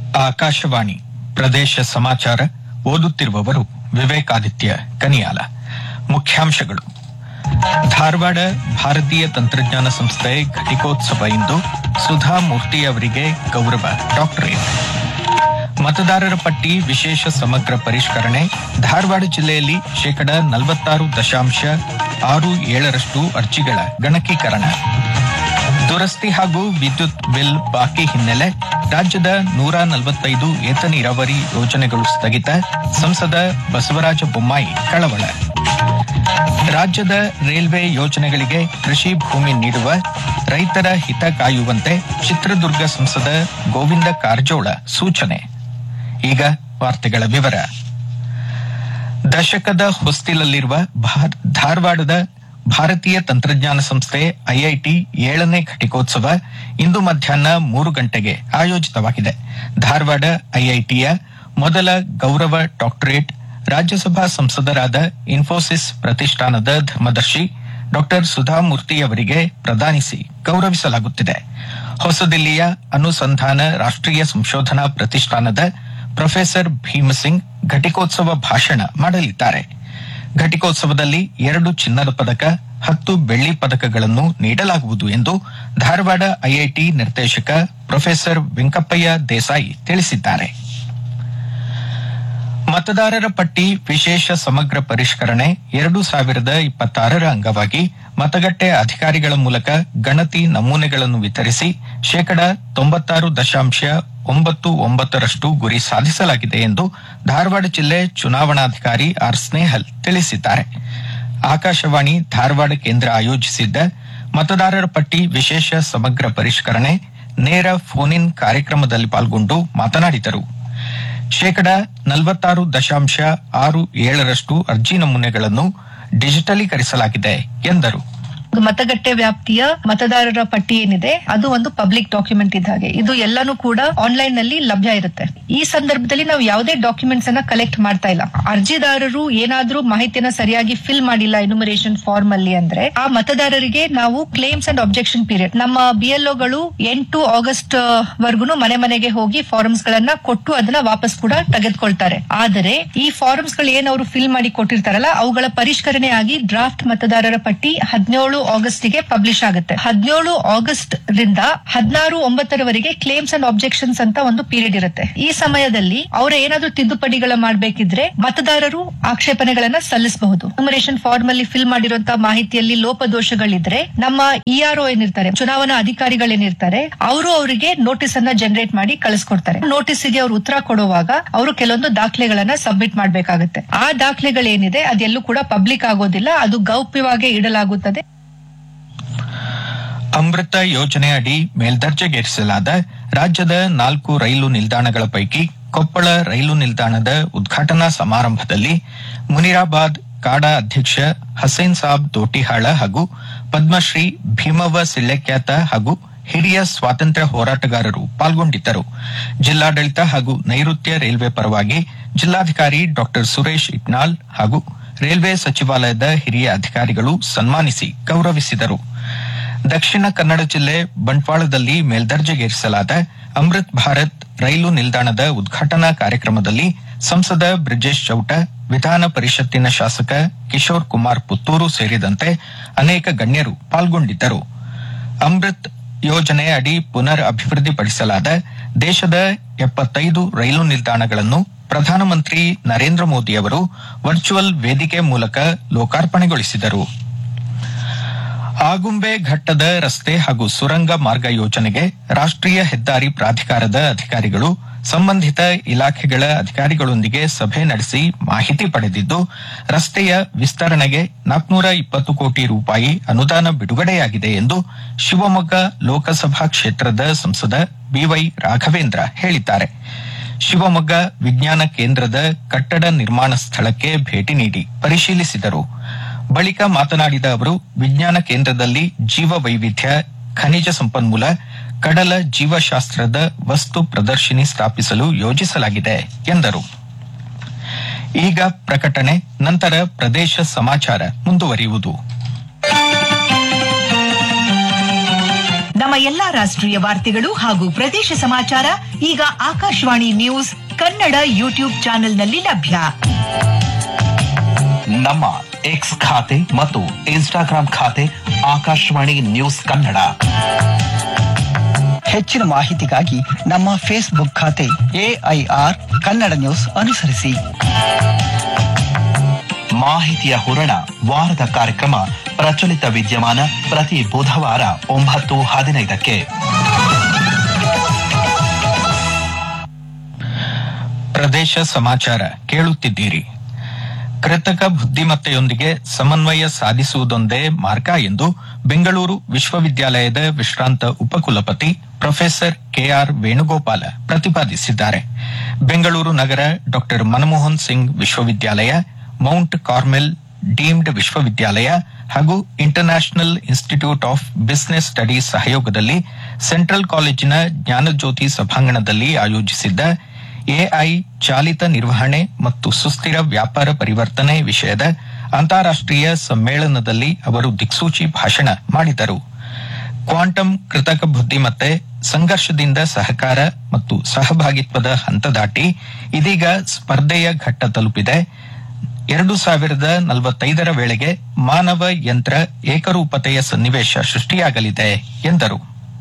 ಆಕಾಶವಾಣಿ ಪ್ರದೇಶ ಸಮಾಚಾರ ಓದುತ್ತಿರುವವರು ವಿವೇಕಾದಿತ್ಯ ಕನಿಯಾಲ ಮುಖ್ಯಾಂಶಗಳು ಧಾರವಾಡ ಭಾರತೀಯ ತಂತ್ರಜ್ಞಾನ ಸಂಸ್ಥೆ ಘಟಿಕೋತ್ಸವ ಇಂದು ಸುಧಾ ಮೂರ್ತಿ ಅವರಿಗೆ ಗೌರವ ಡಾಕ್ಟರೇಟ್ ಮತದಾರರ ಪಟ್ಟಿ ವಿಶೇಷ ಸಮಗ್ರ ಪರಿಷ್ಕರಣೆ ಧಾರವಾಡ ಜಿಲ್ಲೆಯಲ್ಲಿ ಶೇಕಡ ನಲವತ್ತಾರು ದಶಾಂಶ ಆರು ಏಳರಷ್ಟು ಅರ್ಜಿಗಳ ಗಣಕೀಕರಣ ದುರಸ್ತಿ ಹಾಗೂ ವಿದ್ಯುತ್ ಬಿಲ್ ಬಾಕಿ ಹಿನ್ನೆಲೆ ರಾಜ್ಯದ ನೂರ ನಲವತ್ತೈದು ಏತ ನೀರಾವರಿ ಯೋಜನೆಗಳು ಸ್ಥಗಿತ ಸಂಸದ ಬಸವರಾಜ ಬೊಮ್ಮಾಯಿ ಕಳವಳ ರಾಜ್ಯದ ರೈಲ್ವೆ ಯೋಜನೆಗಳಿಗೆ ಕೃಷಿ ಭೂಮಿ ನೀಡುವ ರೈತರ ಹಿತ ಕಾಯುವಂತೆ ಚಿತ್ರದುರ್ಗ ಸಂಸದ ಗೋವಿಂದ ಕಾರಜೋಳ ಸೂಚನೆ ಈಗ ವಾರ್ತೆಗಳ ವಿವರ ದಶಕದ ಹೊಸ್ತಿಲಲ್ಲಿರುವ ಭಾ- ಧಾರವಾಡದ ಭಾರತೀಯ ತಂತ್ರಜ್ಞಾನ ಸಂಸ್ಥೆ ಐಐಟಿ ಏಳನೇ ಘಟಿಕೋತ್ಸವ ಇಂದು ಮಧ್ಯಾಹ್ನ ಮೂರು ಗಂಟೆಗೆ ಆಯೋಜಿತವಾಗಿದೆ ಧಾರವಾಡ ಐಐಟಿಯ ಮೊದಲ ಗೌರವ ಡಾಕ್ಟರೇಟ್ ರಾಜ್ಯಸಭಾ ಸಂಸದರಾದ ಇನ್ಫೋಸಿಸ್ ಪ್ರತಿಷ್ಠಾನದ ಧರ್ಮದರ್ಶಿ ಡಾಕ್ಟರ್ ಸುಧಾಮೂರ್ತಿ ಅವರಿಗೆ ಪ್ರದಾನಿಸಿ ಗೌರವಿಸಲಾಗುತ್ತಿದೆ ಹೊಸದಿಲ್ಲಿಯ ಅನುಸಂಧಾನ ರಾಷ್ಟ್ರೀಯ ಸಂಶೋಧನಾ ಪ್ರತಿಷ್ಠಾನದ ಪ್ರೊಫೆಸರ್ ಭೀಮಸಿಂಗ್ ಘಟಿಕೋತ್ಸವ ಭಾಷಣ ಮಾಡಲಿದ್ದಾರೆ ಘಟಿಕೋತ್ಸವದಲ್ಲಿ ಎರಡು ಚಿನ್ನದ ಪದಕ ಹತ್ತು ಬೆಳ್ಳಿ ಪದಕಗಳನ್ನು ನೀಡಲಾಗುವುದು ಎಂದು ಧಾರವಾಡ ಐಐಟಿ ನಿರ್ದೇಶಕ ಪ್ರೊಫೆಸರ್ ವೆಂಕಪ್ಪಯ್ಯ ದೇಸಾಯಿ ತಿಳಿಸಿದ್ದಾರೆ ಮತದಾರರ ಪಟ್ಟಿ ವಿಶೇಷ ಸಮಗ್ರ ಪರಿಷ್ಕರಣೆ ಎರಡು ಸಾವಿರದ ಇಪ್ಪತ್ತಾರರ ಅಂಗವಾಗಿ ಮತಗಟ್ಟೆ ಅಧಿಕಾರಿಗಳ ಮೂಲಕ ಗಣತಿ ನಮೂನೆಗಳನ್ನು ವಿತರಿಸಿ ಶೇಕಡ ತೊಂಬತ್ತಾರು ದಶಾಂಶ ಒಂಬತ್ತು ಒಂಬತ್ತರಷ್ಟು ಗುರಿ ಸಾಧಿಸಲಾಗಿದೆ ಎಂದು ಧಾರವಾಡ ಜಿಲ್ಲೆ ಚುನಾವಣಾಧಿಕಾರಿ ಆರ್ ಸ್ನೇಹಲ್ ತಿಳಿಸಿದ್ದಾರೆ ಆಕಾಶವಾಣಿ ಧಾರವಾಡ ಕೇಂದ್ರ ಆಯೋಜಿಸಿದ್ದ ಮತದಾರರ ಪಟ್ಟಿ ವಿಶೇಷ ಸಮಗ್ರ ಪರಿಷ್ಕರಣೆ ನೇರ ಫೋನ್ ಇನ್ ಕಾರ್ಯಕ್ರಮದಲ್ಲಿ ಪಾಲ್ಗೊಂಡು ಮಾತನಾಡಿದರು ಶೇಕಡ ನಲವತ್ತಾರು ದಶಾಂಶ ಆರು ಏಳರಷ್ಟು ಅರ್ಜಿ ನಮೂನೆಗಳನ್ನು ಡಿಜಿಟಲೀಕರಿಸಲಾಗಿದೆ ಎಂದರು ಮತಗಟ್ಟೆ ವ್ಯಾಪ್ತಿಯ ಮತದಾರರ ಪಟ್ಟಿ ಏನಿದೆ ಅದು ಒಂದು ಪಬ್ಲಿಕ್ ಡಾಕ್ಯುಮೆಂಟ್ ಇದ್ದ ಹಾಗೆ ಇದು ಎಲ್ಲಾನು ಕೂಡ ಆನ್ಲೈನ್ ನಲ್ಲಿ ಲಭ್ಯ ಇರುತ್ತೆ ಈ ಸಂದರ್ಭದಲ್ಲಿ ನಾವು ಯಾವುದೇ ಡಾಕ್ಯುಮೆಂಟ್ಸ್ ಅನ್ನ ಕಲೆಕ್ಟ್ ಮಾಡ್ತಾ ಇಲ್ಲ ಅರ್ಜಿದಾರರು ಏನಾದ್ರೂ ಮಾಹಿತಿಯನ್ನ ಸರಿಯಾಗಿ ಫಿಲ್ ಮಾಡಿಲ್ಲ ಎನ್ಯುಮರೇಷನ್ ಫಾರ್ಮ್ ಅಲ್ಲಿ ಅಂದ್ರೆ ಆ ಮತದಾರರಿಗೆ ನಾವು ಕ್ಲೇಮ್ಸ್ ಅಂಡ್ ಅಬ್ಜೆಕ್ಷನ್ ಪೀರಿಯಡ್ ನಮ್ಮ ಬಿಎಲ್ಒಗಳು ಎಂಟು ಆಗಸ್ಟ್ ವರ್ಗುನು ಮನೆ ಮನೆಗೆ ಹೋಗಿ ಫಾರ್ಮ್ಸ್ ಗಳನ್ನ ಕೊಟ್ಟು ಅದನ್ನ ವಾಪಸ್ ಕೂಡ ತೆಗೆದುಕೊಳ್ತಾರೆ ಆದರೆ ಈ ಫಾರ್ಮ್ಸ್ ಗಳು ಏನ್ ಅವರು ಫಿಲ್ ಮಾಡಿ ಕೊಟ್ಟಿರ್ತಾರಲ್ಲ ಅವುಗಳ ಪರಿಷ್ಕರಣೆ ಆಗಿ ಡ್ರಾಫ್ಟ್ ಮತದಾರರ ಪಟ್ಟಿ ಹದಿನೇಳು ಆಗಸ್ಟ್ ಗೆ ಪಬ್ಲಿಷ್ ಆಗುತ್ತೆ ಹದಿನೇಳು ಆಗಸ್ಟ್ ರಿಂದ ಹದಿನಾರು ಒಂಬತ್ತರವರೆಗೆ ಕ್ಲೇಮ್ಸ್ ಅಂಡ್ ಅಬ್ಜೆಕ್ಷನ್ಸ್ ಅಂತ ಒಂದು ಪೀರಿಯಡ್ ಇರುತ್ತೆ ಈ ಸಮಯದಲ್ಲಿ ಅವರ ಏನಾದ್ರೂ ತಿದ್ದುಪಡಿಗಳ ಮಾಡಬೇಕಿದ್ರೆ ಮತದಾರರು ಆಕ್ಷೇಪಣೆಗಳನ್ನ ಸಲ್ಲಿಸಬಹುದು ನ್ಯೂಮರೇಷನ್ ಫಾರ್ಮ್ ಅಲ್ಲಿ ಫಿಲ್ ಮಾಡಿರುವಂತಹ ಮಾಹಿತಿಯಲ್ಲಿ ಲೋಪದೋಷಗಳಿದ್ರೆ ನಮ್ಮ ಇಆರ್ಒ ಏನಿರ್ತಾರೆ ಚುನಾವಣಾ ಅಧಿಕಾರಿಗಳೇನಿರ್ತಾರೆ ಅವರು ಅವರಿಗೆ ನೋಟಿಸ್ ಅನ್ನ ಜನರೇಟ್ ಮಾಡಿ ಕಳಿಸ್ಕೊಡ್ತಾರೆ ನೋಟಿಸ್ಗೆ ಅವರು ಉತ್ತರ ಕೊಡುವಾಗ ಅವರು ಕೆಲವೊಂದು ದಾಖಲೆಗಳನ್ನ ಸಬ್ಮಿಟ್ ಮಾಡಬೇಕಾಗುತ್ತೆ ಆ ದಾಖಲೆಗಳೇನಿದೆ ಅದೆಲ್ಲೂ ಕೂಡ ಪಬ್ಲಿಕ್ ಆಗೋದಿಲ್ಲ ಅದು ಗೌಪ್ಯವಾಗಿ ಇಡಲಾಗುತ್ತದೆ ಅಮೃತ ಯೋಜನೆ ಅಡಿ ಮೇಲ್ದರ್ಜೆಗೇರಿಸಲಾದ ರಾಜ್ಯದ ನಾಲ್ಕು ರೈಲು ನಿಲ್ದಾಣಗಳ ಪೈಕಿ ಕೊಪ್ಪಳ ರೈಲು ನಿಲ್ದಾಣದ ಉದ್ಘಾಟನಾ ಸಮಾರಂಭದಲ್ಲಿ ಮುನಿರಾಬಾದ್ ಕಾಡಾ ಅಧ್ಯಕ್ಷ ಹಸೇನ್ ಸಾಬ್ ದೋಟಿಹಾಳ ಹಾಗೂ ಪದ್ಮಶ್ರೀ ಭೀಮವ್ವ ಸಿಳ್ಳೆಕ್ಯಾತ ಹಾಗೂ ಹಿರಿಯ ಸ್ವಾತಂತ್ರ್ಯ ಹೋರಾಟಗಾರರು ಪಾಲ್ಗೊಂಡಿದ್ದರು ಜಿಲ್ಲಾಡಳಿತ ಹಾಗೂ ನೈಋತ್ಯ ರೈಲ್ವೆ ಪರವಾಗಿ ಜಿಲ್ಲಾಧಿಕಾರಿ ಡಾಕ್ಟರ್ ಸುರೇಶ್ ಇಟ್ನಾಳ್ ಹಾಗೂ ರೈಲ್ವೆ ಸಚಿವಾಲಯದ ಹಿರಿಯ ಅಧಿಕಾರಿಗಳು ಸನ್ಮಾನಿಸಿ ಗೌರವಿಸಿದರು ದಕ್ಷಿಣ ಕನ್ನಡ ಜಿಲ್ಲೆ ಬಂಟ್ವಾಳದಲ್ಲಿ ಮೇಲ್ದರ್ಜೆಗೇರಿಸಲಾದ ಅಮೃತ್ ಭಾರತ್ ರೈಲು ನಿಲ್ದಾಣದ ಉದ್ಘಾಟನಾ ಕಾರ್ಯಕ್ರಮದಲ್ಲಿ ಸಂಸದ ಬ್ರಿಜೇಶ್ ಚೌಟ ವಿಧಾನ ಪರಿಷತ್ತಿನ ಶಾಸಕ ಕಿಶೋರ್ ಕುಮಾರ್ ಪುತ್ತೂರು ಸೇರಿದಂತೆ ಅನೇಕ ಗಣ್ಯರು ಪಾಲ್ಗೊಂಡಿದ್ದರು ಅಮೃತ್ ಯೋಜನೆ ಅಡಿ ಪುನರ್ ಅಭಿವೃದ್ಧಿಪಡಿಸಲಾದ ದೇಶದ ಎಪ್ಪತ್ತೈದು ರೈಲು ನಿಲ್ದಾಣಗಳನ್ನು ಪ್ರಧಾನಮಂತ್ರಿ ನರೇಂದ್ರ ಮೋದಿ ಅವರು ವರ್ಚುವಲ್ ವೇದಿಕೆ ಮೂಲಕ ಲೋಕಾರ್ಪಣೆಗೊಳಿಸಿದರು ಆಗುಂಬೆ ಘಟ್ಟದ ರಸ್ತೆ ಹಾಗೂ ಸುರಂಗ ಮಾರ್ಗ ಯೋಜನೆಗೆ ರಾಷ್ಟ್ರೀಯ ಹೆದ್ದಾರಿ ಪ್ರಾಧಿಕಾರದ ಅಧಿಕಾರಿಗಳು ಸಂಬಂಧಿತ ಇಲಾಖೆಗಳ ಅಧಿಕಾರಿಗಳೊಂದಿಗೆ ಸಭೆ ನಡೆಸಿ ಮಾಹಿತಿ ಪಡೆದಿದ್ದು ರಸ್ತೆಯ ವಿಸ್ತರಣೆಗೆ ನಾಲ್ಕನೂರ ಇಪ್ಪತ್ತು ಕೋಟಿ ರೂಪಾಯಿ ಅನುದಾನ ಬಿಡುಗಡೆಯಾಗಿದೆ ಎಂದು ಶಿವಮೊಗ್ಗ ಲೋಕಸಭಾ ಕ್ಷೇತ್ರದ ಸಂಸದ ಬಿವೈ ರಾಘವೇಂದ್ರ ಹೇಳಿದ್ದಾರೆ ಶಿವಮೊಗ್ಗ ವಿಜ್ಞಾನ ಕೇಂದ್ರದ ಕಟ್ಟಡ ನಿರ್ಮಾಣ ಸ್ಥಳಕ್ಕೆ ಭೇಟಿ ನೀಡಿ ಪರಿಶೀಲಿಸಿದರು ಬಳಿಕ ಮಾತನಾಡಿದ ಅವರು ವಿಜ್ಞಾನ ಕೇಂದ್ರದಲ್ಲಿ ಜೀವ ವೈವಿಧ್ಯ ಖನಿಜ ಸಂಪನ್ಮೂಲ ಕಡಲ ಜೀವಶಾಸ್ತ್ರದ ವಸ್ತು ಪ್ರದರ್ಶಿನಿ ಸ್ಥಾಪಿಸಲು ಯೋಜಿಸಲಾಗಿದೆ ಎಂದರು ಈಗ ಪ್ರಕಟಣೆ ನಂತರ ಪ್ರದೇಶ ಸಮಾಚಾರ ಮುಂದುವರಿಯುವುದು ನಮ್ಮ ಎಲ್ಲಾ ರಾಷ್ಟ್ರೀಯ ವಾರ್ತೆಗಳು ಹಾಗೂ ಪ್ರದೇಶ ಸಮಾಚಾರ ಈಗ ಆಕಾಶವಾಣಿ ನ್ಯೂಸ್ ಕನ್ನಡ ಯೂಟ್ಯೂಬ್ ಚಾನೆಲ್ನಲ್ಲಿ ಲಭ್ಯ ನಮ್ಮ ಎಕ್ಸ್ ಖಾತೆ ಮತ್ತು ಇನ್ಸ್ಟಾಗ್ರಾಂ ಖಾತೆ ಆಕಾಶವಾಣಿ ನ್ಯೂಸ್ ಕನ್ನಡ ಹೆಚ್ಚಿನ ಮಾಹಿತಿಗಾಗಿ ನಮ್ಮ ಫೇಸ್ಬುಕ್ ಖಾತೆ ಎಐಆರ್ ಕನ್ನಡ ನ್ಯೂಸ್ ಅನುಸರಿಸಿ ಮಾಹಿತಿಯ ಹೂರಣ ವಾರದ ಕಾರ್ಯಕ್ರಮ ಪ್ರಚಲಿತ ವಿದ್ಯಮಾನ ಪ್ರತಿ ಬುಧವಾರ ಒಂಬತ್ತು ಹದಿನೈದಕ್ಕೆ ಪ್ರದೇಶ ಸಮಾಚಾರ ಕೇಳುತ್ತಿದ್ದೀರಿ ಕೃತಕ ಬುದ್ಧಿಮತ್ತೆಯೊಂದಿಗೆ ಸಮನ್ವಯ ಸಾಧಿಸುವುದೊಂದೇ ಮಾರ್ಗ ಎಂದು ಬೆಂಗಳೂರು ವಿಶ್ವವಿದ್ಯಾಲಯದ ವಿಶ್ರಾಂತ ಉಪಕುಲಪತಿ ಪ್ರೊಫೆಸರ್ ಕೆಆರ್ ವೇಣುಗೋಪಾಲ ಪ್ರತಿಪಾದಿಸಿದ್ದಾರೆ ಬೆಂಗಳೂರು ನಗರ ಡಾ ಮನಮೋಹನ್ ಸಿಂಗ್ ವಿಶ್ವವಿದ್ಯಾಲಯ ಮೌಂಟ್ ಕಾರ್ಮೆಲ್ ಡೀಮ್ಡ್ ವಿಶ್ವವಿದ್ಯಾಲಯ ಹಾಗೂ international institute of business studies ಸಹಯೋಗದಲ್ಲಿ ಸೆಂಟ್ರಲ್ ಕಾಲೇಜಿನ ಜ್ಞಾನಜ್ಯೋತಿ ಸಭಾಂಗಣದಲ್ಲಿ ಆಯೋಜಿಸಿದ್ದ ಎಐ ಚಾಲಿತ ನಿರ್ವಹಣೆ ಮತ್ತು ಸುಸ್ಥಿರ ವ್ಯಾಪಾರ ಪರಿವರ್ತನೆ ವಿಷಯದ ಅಂತಾರಾಷ್ಟೀಯ ಸಮ್ಮೇಳನದಲ್ಲಿ ಅವರು ದಿಕ್ಸೂಚಿ ಭಾಷಣ ಮಾಡಿದರು ಕ್ವಾಂಟಮ್ ಕೃತಕ ಬುದ್ಧಿಮತ್ತೆ ಸಂಘರ್ಷದಿಂದ ಸಹಕಾರ ಮತ್ತು ಸಹಭಾಗಿತ್ವದ ಹಂತ ದಾಟಿ ಇದೀಗ ಸ್ಪರ್ಧೆಯ ಘಟ್ಟ ತಲುಪಿದೆ ಎರಡು ಸಾವಿರದ ನಲವತ್ತೈದರ ವೇಳೆಗೆ ಮಾನವ ಯಂತ್ರ ಏಕರೂಪತೆಯ ಸನ್ನಿವೇಶ ಸೃಷ್ಟಿಯಾಗಲಿದೆ ಎಂದರು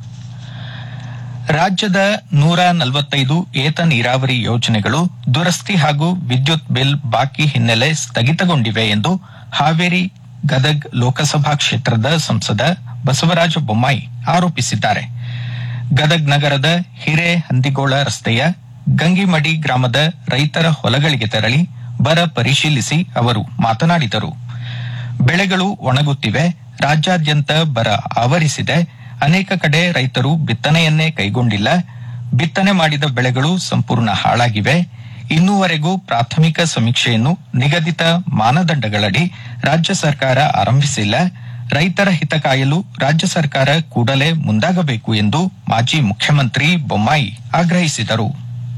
ರಾಜ್ಯದ ನೂರ ನಲವತ್ತೈದು ಏತ ನೀರಾವರಿ ಯೋಜನೆಗಳು ದುರಸ್ತಿ ಹಾಗೂ ವಿದ್ಯುತ್ ಬಿಲ್ ಬಾಕಿ ಹಿನ್ನೆಲೆ ಸ್ಥಗಿತಗೊಂಡಿವೆ ಎಂದು ಹಾವೇರಿ ಗದಗ್ ಲೋಕಸಭಾ ಕ್ಷೇತ್ರದ ಸಂಸದ ಬಸವರಾಜ ಬೊಮ್ಮಾಯಿ ಆರೋಪಿಸಿದ್ದಾರೆ ಗದಗ್ ನಗರದ ಹಿರೇಹಂದಿಗೋಳ ರಸ್ತೆಯ ಗಂಗಿಮಡಿ ಗ್ರಾಮದ ರೈತರ ಹೊಲಗಳಿಗೆ ತೆರಳಿ ಬರ ಪರಿಶೀಲಿಸಿ ಅವರು ಮಾತನಾಡಿದರು ಬೆಳೆಗಳು ಒಣಗುತ್ತಿವೆ ರಾಜ್ಯಾದ್ಯಂತ ಬರ ಆವರಿಸಿದೆ ಅನೇಕ ಕಡೆ ರೈತರು ಬಿತ್ತನೆಯನ್ನೇ ಕೈಗೊಂಡಿಲ್ಲ ಬಿತ್ತನೆ ಮಾಡಿದ ಬೆಳೆಗಳು ಸಂಪೂರ್ಣ ಹಾಳಾಗಿವೆ ಇನ್ನೂವರೆಗೂ ಪ್ರಾಥಮಿಕ ಸಮೀಕ್ಷೆಯನ್ನು ನಿಗದಿತ ಮಾನದಂಡಗಳಡಿ ರಾಜ್ಯ ಸರ್ಕಾರ ಆರಂಭಿಸಿಲ್ಲ ರೈತರ ಹಿತ ಕಾಯಲು ರಾಜ್ಯ ಸರ್ಕಾರ ಕೂಡಲೇ ಮುಂದಾಗಬೇಕು ಎಂದು ಮಾಜಿ ಮುಖ್ಯಮಂತ್ರಿ ಬೊಮ್ಮಾಯಿ ಆಗ್ರಹಿಸಿದರು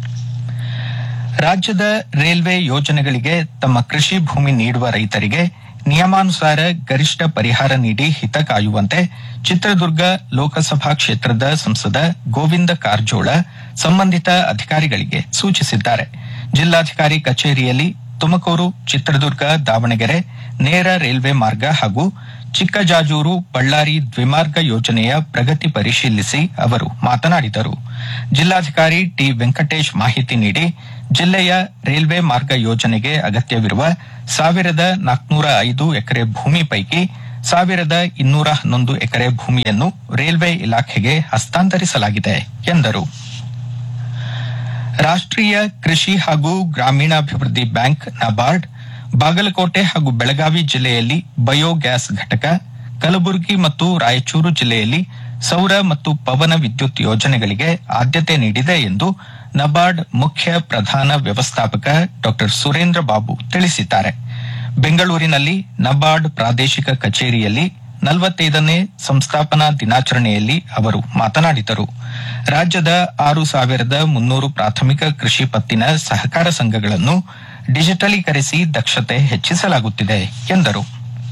ರಾಜ್ಯದ ರೈಲ್ವೆ ಯೋಜನೆಗಳಿಗೆ ತಮ್ಮ ಕೃಷಿ ಭೂಮಿ ನೀಡುವ ರೈತರಿಗೆ ನಿಯಮಾನುಸಾರ ಗರಿಷ್ಠ ಪರಿಹಾರ ನೀಡಿ ಹಿತ ಕಾಯುವಂತೆ ಚಿತ್ರದುರ್ಗ ಲೋಕಸಭಾ ಕ್ಷೇತ್ರದ ಸಂಸದ ಗೋವಿಂದ ಕಾರಜೋಳ ಸಂಬಂಧಿತ ಅಧಿಕಾರಿಗಳಿಗೆ ಸೂಚಿಸಿದ್ದಾರೆ ಜಿಲ್ಲಾಧಿಕಾರಿ ಕಚೇರಿಯಲ್ಲಿ ತುಮಕೂರು ಚಿತ್ರದುರ್ಗ ದಾವಣಗೆರೆ ನೇರ ರೈಲ್ವೆ ಮಾರ್ಗ ಹಾಗೂ ಚಿಕ್ಕಜಾಜೂರು ಬಳ್ಳಾರಿ ದ್ವಿಮಾರ್ಗ ಯೋಜನೆಯ ಪ್ರಗತಿ ಪರಿಶೀಲಿಸಿ ಅವರು ಮಾತನಾಡಿದರು ಜಿಲ್ಲಾಧಿಕಾರಿ ಟಿ ವೆಂಕಟೇಶ್ ಮಾಹಿತಿ ನೀಡಿ ಜಿಲ್ಲೆಯ ರೈಲ್ವೆ ಮಾರ್ಗ ಯೋಜನೆಗೆ ಅಗತ್ಯವಿರುವ ಸಾವಿರದ ನಾಲ್ಕನೂರ ಐದು ಎಕರೆ ಭೂಮಿ ಪೈಕಿ ಸಾವಿರದ ಇನ್ನೂರ ಹನ್ನೊಂದು ಎಕರೆ ಭೂಮಿಯನ್ನು ರೈಲ್ವೆ ಇಲಾಖೆಗೆ ಹಸ್ತಾಂತರಿಸಲಾಗಿದೆ ಎಂದರು ರಾಷ್ಟ್ರೀಯ ಕೃಷಿ ಹಾಗೂ ಗ್ರಾಮೀಣಾಭಿವೃದ್ಧಿ ಬ್ಯಾಂಕ್ ನಬಾರ್ಡ್ ಬಾಗಲಕೋಟೆ ಹಾಗೂ ಬೆಳಗಾವಿ ಜಿಲ್ಲೆಯಲ್ಲಿ ಬಯೋಗ್ಯಾಸ್ ಘಟಕ ಕಲಬುರಗಿ ಮತ್ತು ರಾಯಚೂರು ಜಿಲ್ಲೆಯಲ್ಲಿ ಸೌರ ಮತ್ತು ಪವನ ವಿದ್ಯುತ್ ಯೋಜನೆಗಳಿಗೆ ಆದ್ಯತೆ ನೀಡಿದೆ ಎಂದು ನಬಾರ್ಡ್ ಮುಖ್ಯ ಪ್ರಧಾನ ವ್ಯವಸ್ಥಾಪಕ ಡಾ ಸುರೇಂದ್ರ ಬಾಬು ತಿಳಿಸಿದ್ದಾರೆ ಬೆಂಗಳೂರಿನಲ್ಲಿ ನಬಾರ್ಡ್ ಪ್ರಾದೇಶಿಕ ಕಚೇರಿಯಲ್ಲಿ ನಲವತ್ತೈದನೇ ಸಂಸ್ಥಾಪನಾ ದಿನಾಚರಣೆಯಲ್ಲಿ ಅವರು ಮಾತನಾಡಿದರು ರಾಜ್ಯದ ಆರು ಸಾವಿರದ ಮುನ್ನೂರು ಪ್ರಾಥಮಿಕ ಕೃಷಿ ಪತ್ತಿನ ಸಹಕಾರ ಸಂಘಗಳನ್ನು ಡಿಜಿಟಲೀಕರಿಸಿ ದಕ್ಷತೆ ಹೆಚ್ಚಿಸಲಾಗುತ್ತಿದೆ ಎಂದರು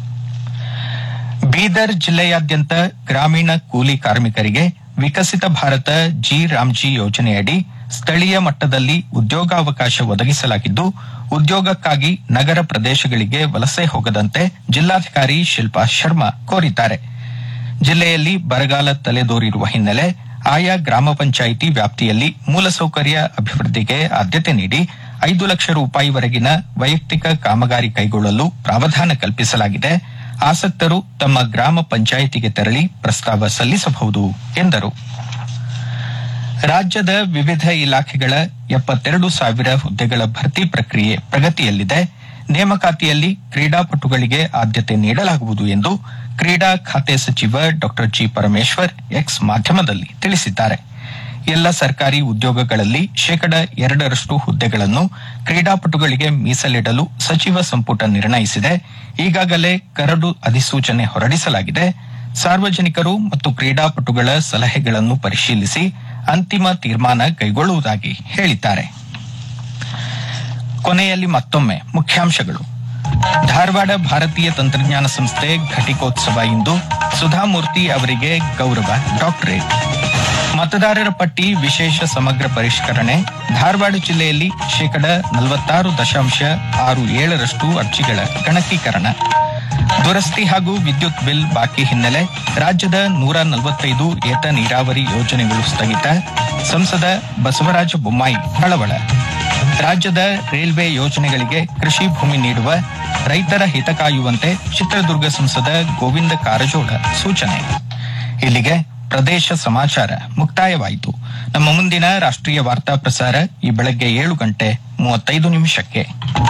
ಬೀದರ್ ಜಿಲ್ಲೆಯಾದ್ಯಂತ ಗ್ರಾಮೀಣ ಕೂಲಿ ಕಾರ್ಮಿಕರಿಗೆ ವಿಕಸಿತ ಭಾರತ ಜಿ ರಾಮ್ಜಿ ಯೋಜನೆಯಡಿ ಸ್ಥಳೀಯ ಮಟ್ಟದಲ್ಲಿ ಉದ್ಯೋಗಾವಕಾಶ ಒದಗಿಸಲಾಗಿದ್ದು ಉದ್ಯೋಗಕ್ಕಾಗಿ ನಗರ ಪ್ರದೇಶಗಳಿಗೆ ವಲಸೆ ಹೋಗದಂತೆ ಜಿಲ್ಲಾಧಿಕಾರಿ ಶಿಲ್ಪಾ ಶರ್ಮಾ ಕೋರಿದ್ದಾರೆ ಜಿಲ್ಲೆಯಲ್ಲಿ ಬರಗಾಲ ತಲೆದೋರಿರುವ ಹಿನ್ನೆಲೆ ಆಯಾ ಗ್ರಾಮ ಪಂಚಾಯಿತಿ ವ್ಯಾಪ್ತಿಯಲ್ಲಿ ಮೂಲಸೌಕರ್ಯ ಅಭಿವೃದ್ಧಿಗೆ ಆದ್ಯತೆ ನೀಡಿ ಐದು ಲಕ್ಷ ರೂಪಾಯಿವರೆಗಿನ ವೈಯಕ್ತಿಕ ಕಾಮಗಾರಿ ಕೈಗೊಳ್ಳಲು ಪ್ರಾವಧಾನ ಕಲ್ಪಿಸಲಾಗಿದೆ ಆಸಕ್ತರು ತಮ್ಮ ಗ್ರಾಮ ಪಂಚಾಯಿತಿಗೆ ತೆರಳಿ ಪ್ರಸ್ತಾವ ಸಲ್ಲಿಸಬಹುದು ಎಂದರು ರಾಜ್ಯದ ವಿವಿಧ ಇಲಾಖೆಗಳ ಎಪ್ಪತ್ತೆರಡು ಸಾವಿರ ಹುದ್ದೆಗಳ ಭರ್ತಿ ಪ್ರಕ್ರಿಯೆ ಪ್ರಗತಿಯಲ್ಲಿದೆ ನೇಮಕಾತಿಯಲ್ಲಿ ಕ್ರೀಡಾಪಟುಗಳಿಗೆ ಆದ್ಯತೆ ನೀಡಲಾಗುವುದು ಎಂದು ಕ್ರೀಡಾ ಖಾತೆ ಸಚಿವ ಡಾ ಜಿ ಪರಮೇಶ್ವರ್ ಎಕ್ಸ್ ಮಾಧ್ಯಮದಲ್ಲಿ ತಿಳಿಸಿದ್ದಾರೆ ಎಲ್ಲ ಸರ್ಕಾರಿ ಉದ್ಯೋಗಗಳಲ್ಲಿ ಶೇಕಡ ಎರಡರಷ್ಟು ಹುದ್ದೆಗಳನ್ನು ಕ್ರೀಡಾಪಟುಗಳಿಗೆ ಮೀಸಲಿಡಲು ಸಚಿವ ಸಂಪುಟ ನಿರ್ಣಯಿಸಿದೆ ಈಗಾಗಲೇ ಕರಡು ಅಧಿಸೂಚನೆ ಹೊರಡಿಸಲಾಗಿದೆ ಸಾರ್ವಜನಿಕರು ಮತ್ತು ಕ್ರೀಡಾಪಟುಗಳ ಸಲಹೆಗಳನ್ನು ಪರಿಶೀಲಿಸಿ ಅಂತಿಮ ತೀರ್ಮಾನ ಕೈಗೊಳ್ಳುವುದಾಗಿ ಹೇಳಿದ್ದಾರೆ ಕೊನೆಯಲ್ಲಿ ಮತ್ತೊಮ್ಮೆ ಮುಖ್ಯಾಂಶಗಳು ಧಾರವಾಡ ಭಾರತೀಯ ತಂತ್ರಜ್ಞಾನ ಸಂಸ್ಥೆ ಘಟಿಕೋತ್ಸವ ಇಂದು ಸುಧಾಮೂರ್ತಿ ಅವರಿಗೆ ಗೌರವ ಡಾಕ್ಟರೇಟ್ ಮತದಾರರ ಪಟ್ಟಿ ವಿಶೇಷ ಸಮಗ್ರ ಪರಿಷ್ಕರಣೆ ಧಾರವಾಡ ಜಿಲ್ಲೆಯಲ್ಲಿ ಶೇಕಡ ನಲವತ್ತಾರು ದಶಾಂಶ ಆರು ಏಳರಷ್ಟು ಅರ್ಜಿಗಳ ಗಣಕೀಕರಣ ದುರಸ್ತಿ ಹಾಗೂ ವಿದ್ಯುತ್ ಬಿಲ್ ಬಾಕಿ ಹಿನ್ನೆಲೆ ರಾಜ್ಯದ ನೂರ ನಲವತ್ತೈದು ಏತ ನೀರಾವರಿ ಯೋಜನೆಗಳು ಸ್ಥಗಿತ ಸಂಸದ ಬಸವರಾಜ ಬೊಮ್ಮಾಯಿ ಕಳವಳ ರಾಜ್ಯದ ರೈಲ್ವೆ ಯೋಜನೆಗಳಿಗೆ ಕೃಷಿ ಭೂಮಿ ನೀಡುವ ರೈತರ ಹಿತ ಕಾಯುವಂತೆ ಚಿತ್ರದುರ್ಗ ಸಂಸದ ಗೋವಿಂದ ಕಾರಜೋಳ ಸೂಚನೆ ಇಲ್ಲಿಗೆ ಪ್ರದೇಶ ಸಮಾಚಾರ ಮುಕ್ತಾಯವಾಯಿತು ನಮ್ಮ ಮುಂದಿನ ರಾಷ್ಟ್ರೀಯ ವಾರ್ತಾ ಪ್ರಸಾರ ಈ ಬೆಳಗ್ಗೆ ಏಳು ಗಂಟೆ ಮೂವತ್ತೈದು ನಿಮಿಷಕ್ಕೆ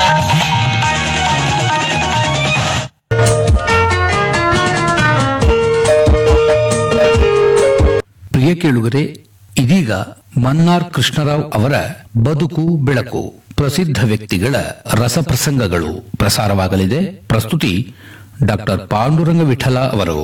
ಪ್ರಿಯ ಕೇಳುಗರೆ ಇದೀಗ ಮನ್ನಾರ್ ಕೃಷ್ಣರಾವ್ ಅವರ ಬದುಕು ಬೆಳಕು ಪ್ರಸಿದ್ಧ ವ್ಯಕ್ತಿಗಳ ರಸಪ್ರಸಂಗಗಳು ಪ್ರಸಾರವಾಗಲಿದೆ ಪ್ರಸ್ತುತಿ ಡಾಕ್ಟರ್ ಪಾಂಡುರಂಗ ವಿಠಲ ಅವರು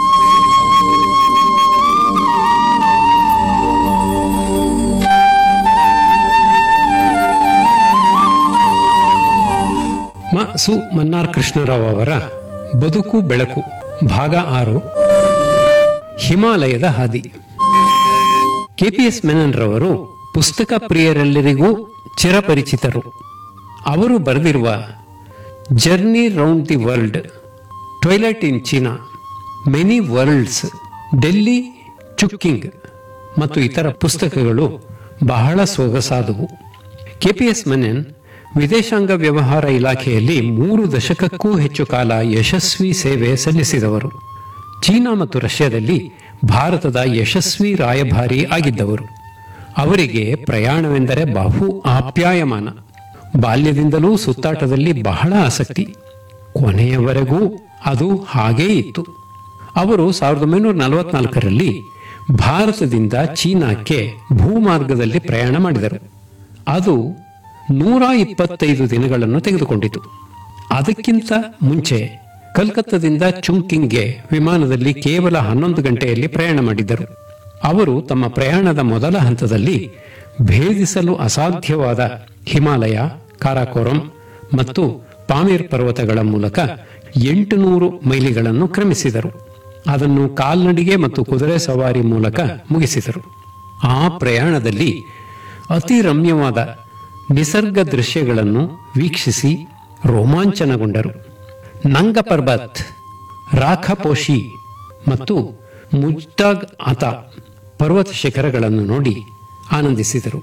ಮ ಸು ಮನ್ನಾರ್ ಕೃಷ್ಣರಾವ್ ಅವರ ಬದುಕು ಬೆಳಕು ಭಾಗ ಆರು ಹಿಮಾಲಯದ ಹಾದಿ ಕೆಪಿಎಸ್ ಮೆನನ್ ರವರು ಪುಸ್ತಕ ಪ್ರಿಯರೆಲ್ಲರಿಗೂ ಚಿರಪರಿಚಿತರು ಅವರು ಬರೆದಿರುವ journey round the world twilight in China many worlds Delhi Chungking ಮತ್ತು ಇತರ ಪುಸ್ತಕಗಳು ಬಹಳ ಸೊಗಸಾದವು ಕೆಪಿಎಸ್ ಮೆನನ್ ವಿದೇಶಾಂಗ ವ್ಯವಹಾರ ಇಲಾಖೆಯಲ್ಲಿ ಮೂರು ದಶಕಕ್ಕೂ ಹೆಚ್ಚು ಕಾಲ ಯಶಸ್ವಿ ಸೇವೆ ಸಲ್ಲಿಸಿದವರು ಚೀನಾ ಮತ್ತು ರಷ್ಯಾದಲ್ಲಿ ಭಾರತದ ಯಶಸ್ವಿ ರಾಯಭಾರಿ ಆಗಿದ್ದವರು ಅವರಿಗೆ ಪ್ರಯಾಣವೆಂದರೆ ಬಹು ಆಪ್ಯಾಯಮಾನ ಬಾಲ್ಯದಿಂದಲೂ ಸುತ್ತಾಟದಲ್ಲಿ ಬಹಳ ಆಸಕ್ತಿ ಕೊನೆಯವರೆಗೂ ಅದು ಹಾಗೇ ಇತ್ತು ಅವರು ಸಾವಿರದ ಒಂಬೈನೂರ ನಲವತ್ನಾಲ್ಕರಲ್ಲಿ ಭಾರತದಿಂದ ಚೀನಾಕ್ಕೆ ಭೂಮಾರ್ಗದಲ್ಲಿ ಪ್ರಯಾಣ ಮಾಡಿದರು ಅದು ನೂರ ಇಪ್ಪತ್ತೈದು ದಿನಗಳನ್ನು ತೆಗೆದುಕೊಂಡಿತು ಅದಕ್ಕಿಂತ ಮುಂಚೆ ಕಲ್ಕತ್ತಾದಿಂದ ಚುಂಕಿಂಗ್ಗೆ ವಿಮಾನದಲ್ಲಿ ಕೇವಲ ಹನ್ನೊಂದು ಗಂಟೆಯಲ್ಲಿ ಪ್ರಯಾಣ ಮಾಡಿದ್ದರು ಅವರು ತಮ್ಮ ಪ್ರಯಾಣದ ಮೊದಲ ಹಂತದಲ್ಲಿ ಭೇದಿಸಲು ಅಸಾಧ್ಯವಾದ ಹಿಮಾಲಯ ಕಾರಾಕೋರಂ ಮತ್ತು ಪಾಮೀರ್ ಪರ್ವತಗಳ ಮೂಲಕ ಎಂಟುನೂರು ಮೈಲಿಗಳನ್ನು ಕ್ರಮಿಸಿದರು ಅದನ್ನು ಕಾಲ್ನಡಿಗೆ ಮತ್ತು ಕುದುರೆ ಸವಾರಿ ಮೂಲಕ ಮುಗಿಸಿದರು ಆ ಪ್ರಯಾಣದಲ್ಲಿ ಅತಿ ರಮ್ಯವಾದ ನಿಸರ್ಗ ದೃಶ್ಯಗಳನ್ನು ವೀಕ್ಷಿಸಿ ರೋಮಾಂಚನಗೊಂಡರು ನಂಗ ಪರ್ಬತ್ ರಾಖಪೋಷಿ ಮತ್ತು ಮುಜ್ತಾಗ್ ಅತ ಪರ್ವತ ಶಿಖರಗಳನ್ನು ನೋಡಿ ಆನಂದಿಸಿದರು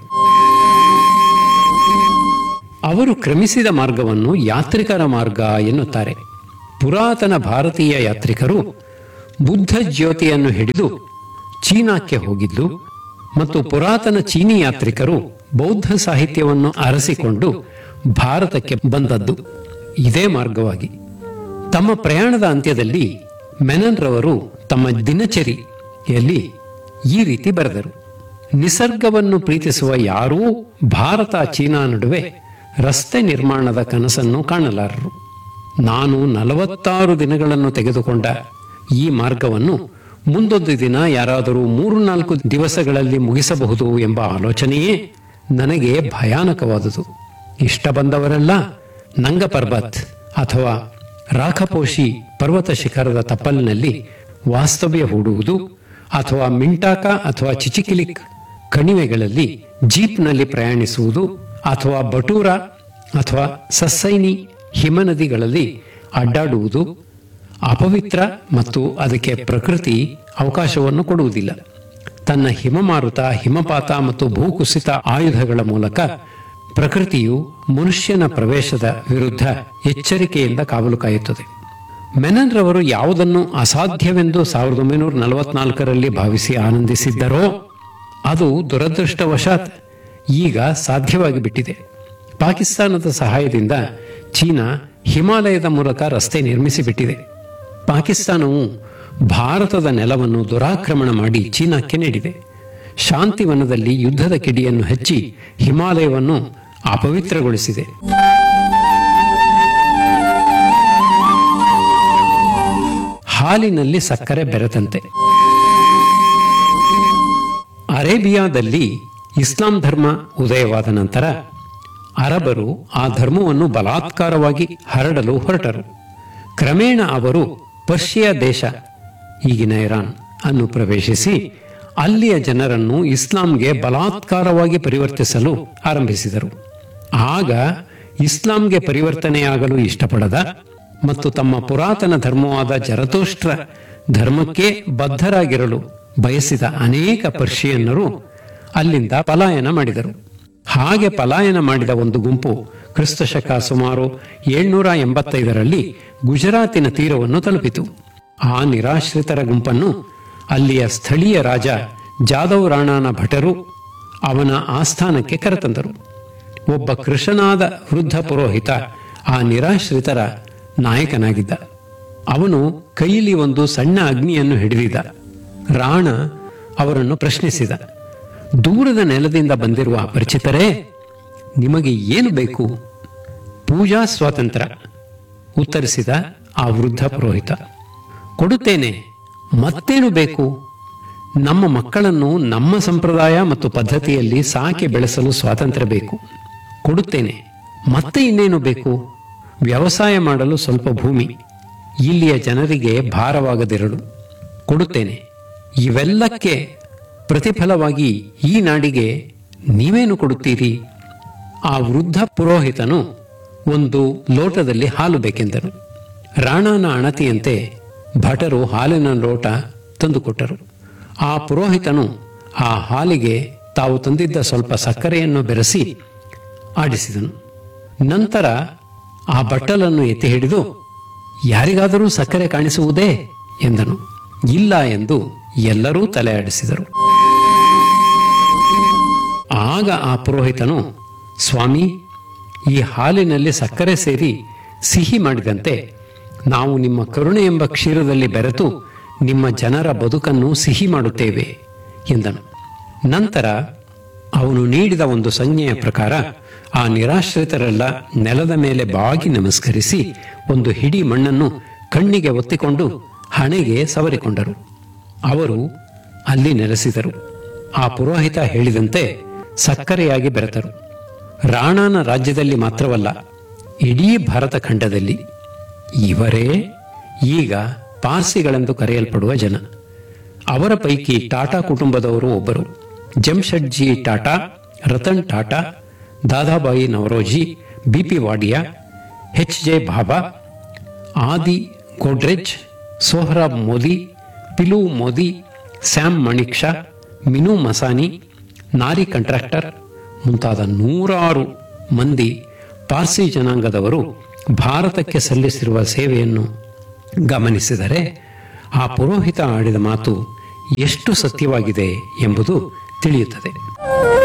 ಅವರು ಕ್ರಮಿಸಿದ ಮಾರ್ಗವನ್ನು ಯಾತ್ರಿಕರ ಮಾರ್ಗ ಎನ್ನುತ್ತಾರೆ ಪುರಾತನ ಭಾರತೀಯ ಯಾತ್ರಿಕರು ಬುದ್ಧ ಜ್ಯೋತಿಯನ್ನು ಹಿಡಿದು ಚೀನಾಕ್ಕೆ ಹೋಗಿದ್ದು ಮತ್ತು ಪುರಾತನ ಚೀನಿ ಯಾತ್ರಿಕರು ಬೌದ್ಧ ಸಾಹಿತ್ಯವನ್ನು ಅರಸಿಕೊಂಡು ಭಾರತಕ್ಕೆ ಬಂದದ್ದು ಇದೇ ಮಾರ್ಗವಾಗಿ ತಮ್ಮ ಪ್ರಯಾಣದ ಅಂತ್ಯದಲ್ಲಿ ಮೆನನ್ ರವರು ತಮ್ಮ ದಿನಚರಿಯಲ್ಲಿ ಈ ರೀತಿ ಬರೆದರು ನಿಸರ್ಗವನ್ನು ಪ್ರೀತಿಸುವ ಯಾರೂ ಭಾರತ ಚೀನಾ ನಡುವೆ ರಸ್ತೆ ನಿರ್ಮಾಣದ ಕನಸನ್ನು ಕಾಣಲಾರರು ನಾನು ನಲವತ್ತಾರು ದಿನಗಳನ್ನು ತೆಗೆದುಕೊಂಡ ಈ ಮಾರ್ಗವನ್ನು ಮುಂದೊಂದು ದಿನ ಯಾರಾದರೂ ಮೂರು ನಾಲ್ಕು ದಿವಸಗಳಲ್ಲಿ ಮುಗಿಸಬಹುದು ಎಂಬ ಆಲೋಚನೆಯೇ ನನಗೆ ಭಯಾನಕವಾದುದು ಇಷ್ಟ ಬಂದವರೆಲ್ಲ ನಂಗ ಪರ್ಬತ್ ಅಥವಾ ರಾಖಪೋಷಿ ಪರ್ವತ ಶಿಖರದ ತಪ್ಪಲಿನಲ್ಲಿ ವಾಸ್ತವ್ಯ ಹೂಡುವುದು ಅಥವಾ ಮಿಂಟಾಕ ಅಥವಾ ಚಿಚಿಕಿಲಿಕ್ ಕಣಿವೆಗಳಲ್ಲಿ ಜೀಪ್ನಲ್ಲಿ ಪ್ರಯಾಣಿಸುವುದು ಅಥವಾ ಬಟೂರ ಅಥವಾ ಸಸ್ಸೈನಿ ಹಿಮನದಿಗಳಲ್ಲಿ ಅಡ್ಡಾಡುವುದು ಅಪವಿತ್ರ ಮತ್ತು ಅದಕ್ಕೆ ಪ್ರಕೃತಿ ಅವಕಾಶವನ್ನು ಕೊಡುವುದಿಲ್ಲ ತನ್ನ ಹಿಮಮಾರುತ ಹಿಮಪಾತ ಮತ್ತು ಭೂಕುಸಿತ ಆಯುಧಗಳ ಮೂಲಕ ಪ್ರಕೃತಿಯು ಮನುಷ್ಯನ ಪ್ರವೇಶದ ವಿರುದ್ಧ ಎಚ್ಚರಿಕೆಯಿಂದ ಕಾವಲು ಕಾಯುತ್ತದೆ ಮೆನನ್ ರವರು ಯಾವುದನ್ನು ಅಸಾಧ್ಯವೆಂದು ಸಾವಿರದ ಒಂಬೈನೂರ ನಲವತ್ನಾಲ್ಕರಲ್ಲಿ ಭಾವಿಸಿ ಆನಂದಿಸಿದ್ದರೋ ಅದು ದುರದೃಷ್ಟವಶಾತ್ ಈಗ ಸಾಧ್ಯವಾಗಿ ಬಿಟ್ಟಿದೆ ಪಾಕಿಸ್ತಾನದ ಸಹಾಯದಿಂದ ಚೀನಾ ಹಿಮಾಲಯದ ಮೂಲಕ ರಸ್ತೆ ನಿರ್ಮಿಸಿಬಿಟ್ಟಿದೆ ಪಾಕಿಸ್ತಾನವು ಭಾರತದ ನೆಲವನ್ನು ದುರಾಕ್ರಮಣ ಮಾಡಿ ಚೀನಾಕ್ಕೆ ನೀಡಿದೆ ಶಾಂತಿವನದಲ್ಲಿ ಯುದ್ಧದ ಕಿಡಿಯನ್ನು ಹಚ್ಚಿ ಹಿಮಾಲಯವನ್ನು ಅಪವಿತ್ರಗೊಳಿಸಿದೆ ಹಾಲಿನಲ್ಲಿ ಸಕ್ಕರೆ ಬೆರೆತಂತೆ ಅರೇಬಿಯಾದಲ್ಲಿ ಇಸ್ಲಾಂ ಧರ್ಮ ಉದಯವಾದ ನಂತರ ಅರಬರು ಆ ಧರ್ಮವನ್ನು ಬಲಾತ್ಕಾರವಾಗಿ ಹರಡಲು ಹೊರಟರು ಕ್ರಮೇಣ ಅವರು ಪರ್ಷಿಯಾ ದೇಶ ಈಗಿನ ಇರಾನ್ ಅನ್ನು ಪ್ರವೇಶಿಸಿ ಅಲ್ಲಿಯ ಜನರನ್ನು ಇಸ್ಲಾಂಗೆ ಬಲಾತ್ಕಾರವಾಗಿ ಪರಿವರ್ತಿಸಲು ಆರಂಭಿಸಿದರು ಆಗ ಇಸ್ಲಾಂಗೆ ಪರಿವರ್ತನೆಯಾಗಲು ಇಷ್ಟಪಡದ ಮತ್ತು ತಮ್ಮ ಪುರಾತನ ಧರ್ಮವಾದ ಜರತೋಷ್ಟ್ರ ಧರ್ಮಕ್ಕೆ ಬದ್ಧರಾಗಿರಲು ಬಯಸಿದ ಅನೇಕ ಪರ್ಷಿಯನ್ನರು ಅಲ್ಲಿಂದ ಪಲಾಯನ ಮಾಡಿದರು ಹಾಗೆ ಪಲಾಯನ ಮಾಡಿದ ಒಂದು ಗುಂಪು ಕ್ರಿಸ್ತಶಕ ಸುಮಾರು ಏಳ್ನೂರ ಎಂಬತ್ತೈದರಲ್ಲಿ ಗುಜರಾತಿನ ತೀರವನ್ನು ತಲುಪಿತು ಆ ನಿರಾಶ್ರಿತರ ಗುಂಪನ್ನು ಅಲ್ಲಿಯ ಸ್ಥಳೀಯ ರಾಜ ಜಾದವ್ ರಾಣಾನ ಭಟರು ಅವನ ಆಸ್ಥಾನಕ್ಕೆ ಕರೆತಂದರು ಒಬ್ಬ ಕೃಷನಾದ ವೃದ್ಧ ಪುರೋಹಿತ ಆ ನಿರಾಶ್ರಿತರ ನಾಯಕನಾಗಿದ್ದ ಅವನು ಕೈಯಲ್ಲಿ ಒಂದು ಸಣ್ಣ ಅಗ್ನಿಯನ್ನು ಹಿಡಿದಿದ್ದ ರಾಣ ಅವರನ್ನು ಪ್ರಶ್ನಿಸಿದ ದೂರದ ನೆಲದಿಂದ ಬಂದಿರುವ ಅಪರಿಚಿತರೇ ನಿಮಗೆ ಏನು ಬೇಕು ಪೂಜಾ ಸ್ವಾತಂತ್ರ್ಯ ಉತ್ತರಿಸಿದ ಆ ವೃದ್ಧ ಪುರೋಹಿತ ಕೊಡುತ್ತೇನೆ ಮತ್ತೇನು ಬೇಕು ನಮ್ಮ ಮಕ್ಕಳನ್ನು ನಮ್ಮ ಸಂಪ್ರದಾಯ ಮತ್ತು ಪದ್ಧತಿಯಲ್ಲಿ ಸಾಕಿ ಬೆಳೆಸಲು ಸ್ವಾತಂತ್ರ್ಯ ಬೇಕು ಕೊಡುತ್ತೇನೆ ಮತ್ತೆ ಇನ್ನೇನು ಬೇಕು ವ್ಯವಸಾಯ ಮಾಡಲು ಸ್ವಲ್ಪ ಭೂಮಿ ಇಲ್ಲಿಯ ಜನರಿಗೆ ಭಾರವಾಗದಿರಲು ಕೊಡುತ್ತೇನೆ ಇವೆಲ್ಲಕ್ಕೆ ಪ್ರತಿಫಲವಾಗಿ ಈ ನಾಡಿಗೆ ನೀವೇನು ಕೊಡುತ್ತೀರಿ ಆ ವೃದ್ಧ ಪುರೋಹಿತನು ಒಂದು ಲೋಟದಲ್ಲಿ ಹಾಲು ಬೇಕೆಂದನು ರಾಣಾನ ಅಣತಿಯಂತೆ ಭಟರು ಹಾಲಿನ ಲೋಟ ತಂದುಕೊಟ್ಟರು ಆ ಪುರೋಹಿತನು ಆ ಹಾಲಿಗೆ ತಾವು ತಂದಿದ್ದ ಸ್ವಲ್ಪ ಸಕ್ಕರೆಯನ್ನು ಬೆರೆಸಿ ಆಡಿಸಿದನು ನಂತರ ಆ ಬಟ್ಟಲನ್ನು ಎತ್ತಿ ಹಿಡಿದು ಯಾರಿಗಾದರೂ ಸಕ್ಕರೆ ಕಾಣಿಸುವುದೇ ಎಂದನು ಇಲ್ಲ ಎಂದು ಎಲ್ಲರೂ ತಲೆ ಆಡಿಸಿದರು ಆಗ ಆ ಪುರೋಹಿತನು ಸ್ವಾಮಿ ಈ ಹಾಲಿನಲ್ಲಿ ಸಕ್ಕರೆ ಸೇರಿ ಸಿಹಿ ಮಾಡಿದಂತೆ ನಾವು ನಿಮ್ಮ ಕರುಣೆ ಎಂಬ ಕ್ಷೀರದಲ್ಲಿ ಬೆರೆತು ನಿಮ್ಮ ಜನರ ಬದುಕನ್ನು ಸಿಹಿ ಮಾಡುತ್ತೇವೆ ಎಂದನು ನಂತರ ಅವನು ನೀಡಿದ ಒಂದು ಸಂಜ್ಞೆಯ ಪ್ರಕಾರ ಆ ನಿರಾಶ್ರಿತರೆಲ್ಲ ನೆಲದ ಮೇಲೆ ಬಾಗಿ ನಮಸ್ಕರಿಸಿ ಒಂದು ಹಿಡಿ ಮಣ್ಣನ್ನು ಕಣ್ಣಿಗೆ ಒತ್ತಿಕೊಂಡು ಹಣೆಗೆ ಸವರಿಕೊಂಡರು ಅವರು ಅಲ್ಲಿ ನೆಲೆಸಿದರು ಆ ಪುರೋಹಿತ ಹೇಳಿದಂತೆ ಸಕ್ಕರೆಯಾಗಿ ಬೆರೆತರು ರಾಣಾನ ರಾಜ್ಯದಲ್ಲಿ ಮಾತ್ರವಲ್ಲ ಇಡೀ ಭಾರತ ಖಂಡದಲ್ಲಿ ಇವರೇ ಈಗ ಪಾರ್ಸಿಗಳೆಂದು ಕರೆಯಲ್ಪಡುವ ಜನ ಅವರ ಪೈಕಿ ಟಾಟಾ ಕುಟುಂಬದವರು ಒಬ್ಬರು Jamshedji Tata Ratan Tata Dadabhai Naoroji BP Wadia H J Bhabha Adi Godrej Sohrab Modi Pilu Modi Sam Manekshaw Minoo Masani Nari Contractor ಮುಂತಾದ ನೂರಾರು ಮಂದಿ ಪಾರ್ಸಿ ಜನಾಂಗದವರು ಭಾರತಕ್ಕೆ ಸಲ್ಲಿಸಿರುವ ಸೇವೆಯನ್ನು ಗಮನಿಸಿದರೆ ಆ ಪುರೋಹಿತ ಆಡಿದ ಮಾತು ಎಷ್ಟು ಸತ್ಯವಾಗಿದೆ ಎಂಬುದು ತಿಳಿಯುತ್ತದೆ